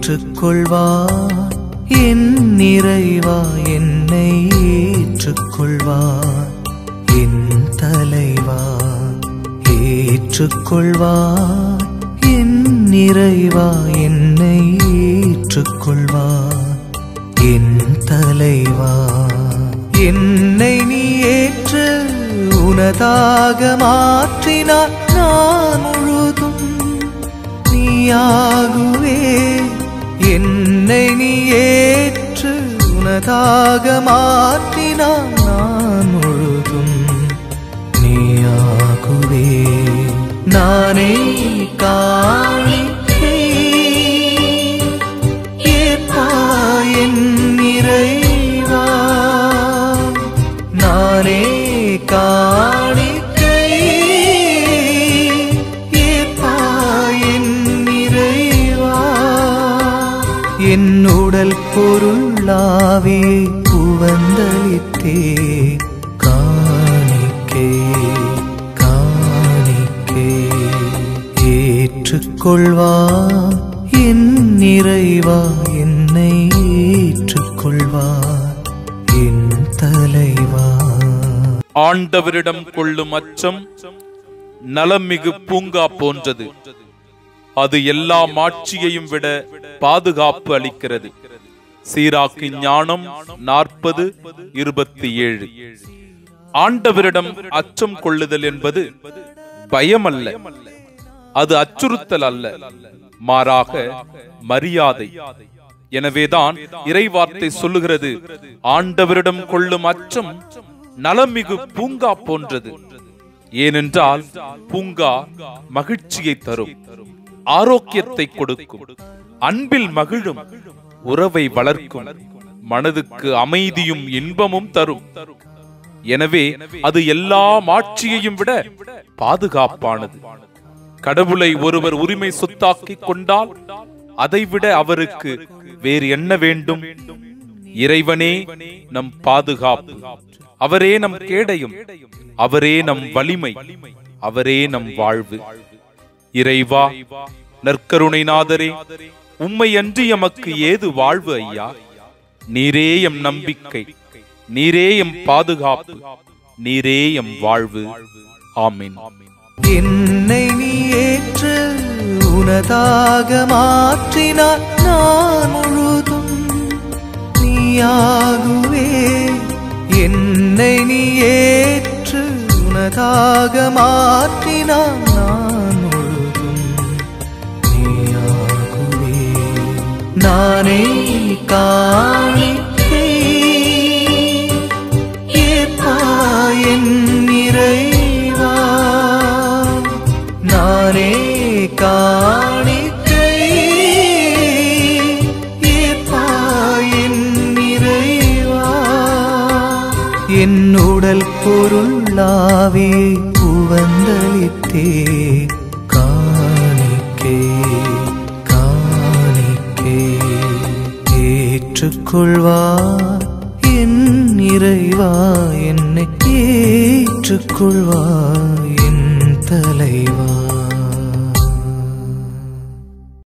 ஏற்றுக்கொள்வார் என் நிறைவா என்னை ஏற்றுக்கொள்வார் என் தலைவா ஏற்றுக்கொள்வார் என் நிறைவா என்னை ஏற்றுக்கொள்வார் என் தலைவா என்னை நீ ஏற்று உனதாக மாற்றினார் நான் முழுதும் நீயாகுவே என்னை நீ ஏற்று உனதாக மாற்றினார் நான் முழுதும் நீயாகுவே நானே காணிக்கை ஏற்பாயின் நிறைவா நானே காணிக்கை ஏற்பாயின் நிறைவா என் உடல் பொருளாவே புவந்தளித்தே காணிக்கை காணிக்கை ஏற்றுக்கொள்வா என் நிறைவா என்னை ஏற்றுக்கொள்வா என் தலைவா ஆண்டவரிடம் கொள்ளும் அச்சம் நலமிகு பூங்கா போன்றது அது எல்லா மாட்சியையும் விட பாதுகாப்பு அளிக்கிறது சீராக்கு ஞானம் நாற்பது இருபத்தி ஏழு ஆண்டவரிடம் அச்சம் கொள்ளுதல் என்பது பயமல்ல அது அச்சுறுத்தல் அல்ல மாறாக மரியாதை எனவேதான் இறைவார்த்தை சொல்லுகிறது ஆண்டவரிடம் கொள்ளும் அச்சம் நலமிகு பூங்கா போன்றது ஏனென்றால் பூங்கா மகிழ்ச்சியை தரும் ஆரோக்கியத்தை கொடுக்கும் அன்பில் மகிழும் உறவை வளர்க்கும் மனதுக்கு அமைதியும் இன்பமும் தரும் எனவே அது எல்லா மாட்சியையும் விட பாதுகாப்பானது கடவுளை ஒருவர் உரிமை சொத்தாக்கிக் கொண்டால் அதைவிட அவருக்கு வேறு என்ன வேண்டும் இறைவனே நம் பாதுகாப்பு அவரே நம் கேடயம் அவரே நம் வலிமை அவரே நம் வாழ்வு இறைவா நற்கருணைநாதரே உம்மை அன்றி எமக்கு ஏது வாழ்வு ஐயா நீரே எம் நம்பிக்கை நீரே எம் பாதுகாப்பு நீரே எம் வாழ்வு ஆமீன் என்னை நீ ஏற்று உனதாக மாற்றினார் நான் முழுதும் நீயாகுவே என்னை நீ ஏற்று உனதாக மாற்றினார் நான் முழுதும் நீயாகுவே நானே காணிக்கை ஏற்பாயின் நிறைவா நானே காணிக்கை ஏற்பாயின் நிறைவா என் உடல் பொருளாவே புவந்தளித்தே காணிக்கை காணிக்கை ஏற்றுக்கொள்வார் என் இறைவா என்னை ஏற்றுக்கொள்வார் என் தலைவா